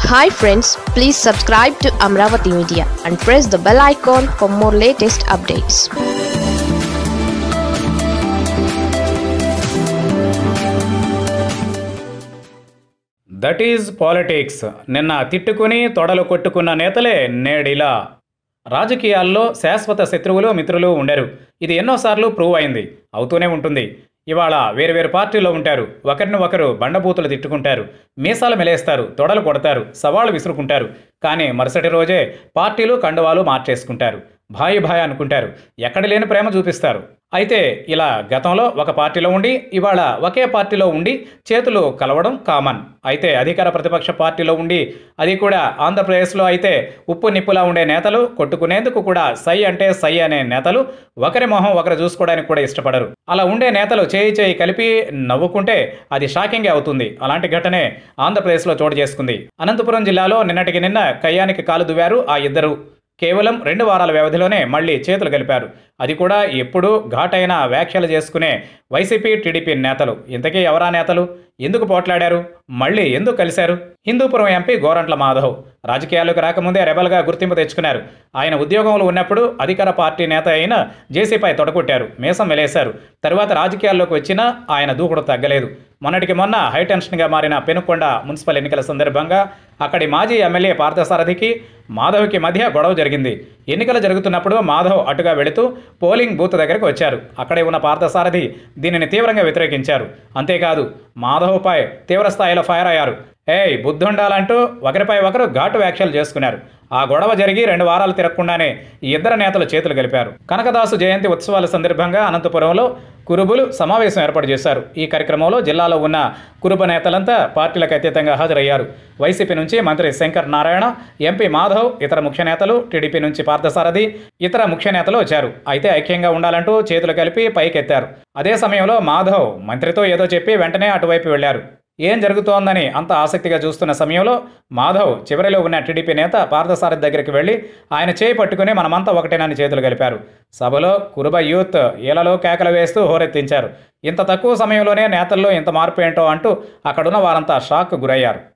hi friends please subscribe to Amaravati media and press the bell icon for more latest updates that is politics నిన్న తిట్టుకుని తొడలు కొట్టుకున్న నేతలే నేడిలా రాజకీయాల్లో శాశ్వత శత్రువులు మిత్రులు ఉండరు ఇది ఎన్నోసార్లు ప్రూవ్ అయింది అవుతూనే ఉంటుంది ఇవాళ వేరు వేరు పార్టీలో ఉంటారు ఒకరిని ఒకరు బండబూతులు తిట్టుకుంటారు మీసాలు మెలేస్తారు తొడలు కొడతారు సవాళ్ళు విసురుకుంటారు కానీ మరుసటి రోజే పార్టీలు కండువాలు మార్చేసుకుంటారు భాయి భాయ్ అనుకుంటారు ఎక్కడ లేని ప్రేమ చూపిస్తారు అయితే ఇలా గతంలో ఒక పార్టీలో ఉండి ఇవాళ ఒకే పార్టీలో ఉండి చేతులు కలవడం కామన్ అయితే అధికార ప్రతిపక్ష పార్టీలో ఉండి అది కూడా ఆంధ్రప్రదేశ్లో అయితే ఉప్పు నిప్పులా ఉండే నేతలు కొట్టుకునేందుకు కూడా సై అంటే సై అనే నేతలు ఒకరి మొహం ఒకరు చూసుకోవడానికి కూడా ఇష్టపడరు అలా ఉండే నేతలు చేయి చేయి కలిపి నవ్వుకుంటే అది షాకింగ్ అవుతుంది అలాంటి ఘటనే ఆంధ్రప్రదేశ్లో చోటు చేసుకుంది అనంతపురం జిల్లాలో నిన్నటికి నిన్న కయ్యానికి కాలు దువ్వారు ఆ ఇద్దరు కేవలం రెండు వారాల వ్యవధిలోనే మళ్ళీ చేతులు కలిపారు అది కూడా ఎప్పుడూ ఘాటైన వ్యాఖ్యలు చేసుకునే వైసీపీ టీడీపీ నేతలు ఇంతకీ ఎవరా నేతలు ఎందుకు పోట్లాడారు మళ్ళీ ఎందుకు కలిశారు హిందూపురం ఎంపీ గోరంట్ల మాధవ్ రాజకీయాల్లోకి రాకముందే రెబల్గా గుర్తింపు తెచ్చుకున్నారు ఆయన ఉద్యోగంలో ఉన్నప్పుడు అధికార పార్టీ నేత అయిన జేసీపై తొడగొట్టారు మీసం వెలేశారు తరువాత రాజకీయాల్లోకి వచ్చినా ఆయన దూకుడు తగ్గలేదు మొన్నటికి మొన్న హైటెన్షన్గా మారిన పెనుకొండ మున్సిపల్ ఎన్నికల సందర్భంగా అక్కడి మాజీ ఎమ్మెల్యే పార్థసారథికి మాధవ్కి మధ్య గొడవ జరిగింది ఎన్నికలు జరుగుతున్నప్పుడు మాధవ్ అటుగా వెళుతూ పోలింగ్ బూత్ దగ్గరకు వచ్చారు అక్కడే ఉన్న పార్థసారథి దీనిని తీవ్రంగా వ్యతిరేకించారు అంతేకాదు మాధవ్పై తీవ్ర స్థాయిలో ఫైర్ అయ్యారు ఏయ్ బుద్ధుండాలంటూ ఒకరిపై ఒకరు ఘాటు వ్యాఖ్యలు చేసుకున్నారు ఆ గొడవ జరిగి రెండు వారాలు తిరగకుండానే ఈ ఇద్దరు నేతలు చేతులు కలిపారు కనకదాసు జయంతి ఉత్సవాల సందర్భంగా అనంతపురంలో కురుబులు సమావేశం ఏర్పాటు చేశారు ఈ కార్యక్రమంలో జిల్లాలో ఉన్న కురుబ నేతలంతా పార్టీలకు అతీతంగా హాజరయ్యారు వైసీపీ నుంచి మంత్రి శంకర్ నారాయణ ఎంపీ మాధవ్ ఇతర ముఖ్య నేతలు టీడీపీ నుంచి పార్థసారథి ఇతర ముఖ్య నేతలు వచ్చారు అయితే ఐక్యంగా ఉండాలంటూ చేతులు కలిపి పైకెత్తారు అదే సమయంలో మాధవ్ మంత్రితో ఏదో చెప్పి వెంటనే అటువైపు వెళ్లారు ఏం జరుగుతోందని అంత ఆసక్తిగా చూస్తున్న సమయంలో మాధవ్ చివరిలో ఉన్న టీడీపీ నేత పార్థసారథి దగ్గరికి వెళ్ళి ఆయన చేయి పట్టుకుని మనమంతా ఒకటేనని చేతులు కలిపారు సభలో కురుబ యూత్ ఈలలో కేకలు వేస్తూ హోరెత్తించారు ఇంత తక్కువ సమయంలోనే నేతల్లో ఇంత మార్పు ఏంటో అంటూ అక్కడున్న వారంతా షాక్ గురయ్యారు